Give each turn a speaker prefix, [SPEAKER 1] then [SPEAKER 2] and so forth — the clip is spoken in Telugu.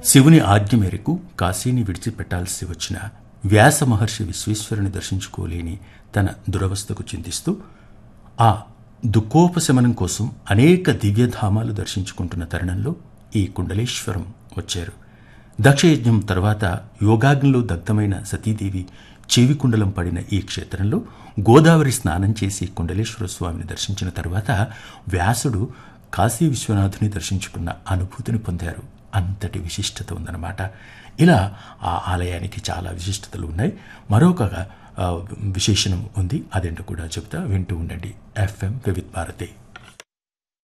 [SPEAKER 1] శివుని ఆజ్ఞ మేరకు కాశీని విడిచిపెట్టాల్సి వచ్చిన వ్యాస మహర్షి విశ్వేశ్వరుని దర్శించుకోలేని తన దురవస్థకు చింతిస్తూ ఆ దుఃఖోపశమనం కోసం అనేక దివ్యధామాలు దర్శించుకుంటున్న తరుణంలో ఈ కుండలేశ్వరం వచ్చారు దక్షయజ్ఞం తర్వాత యోగాగ్నిలో దగ్ధమైన సతీదేవి చెవి కుండలం పడిన ఈ క్షేత్రంలో గోదావరి స్నానం చేసి కుండలేశ్వర స్వామిని దర్శించిన తర్వాత వ్యాసుడు కాశీ విశ్వనాథుని దర్శించుకున్న అనుభూతిని పొందారు అంతటి విశిష్టత ఉందన్నమాట ఇలా ఆ ఆలయానికి చాలా విశిష్టతలు ఉన్నాయి మరొక ఆ, విశేషణం ఉంది అదేంటో కూడా చెప్తా వింటూ ఉండండి ఎఫ్ఎం వివిధ్ భారతి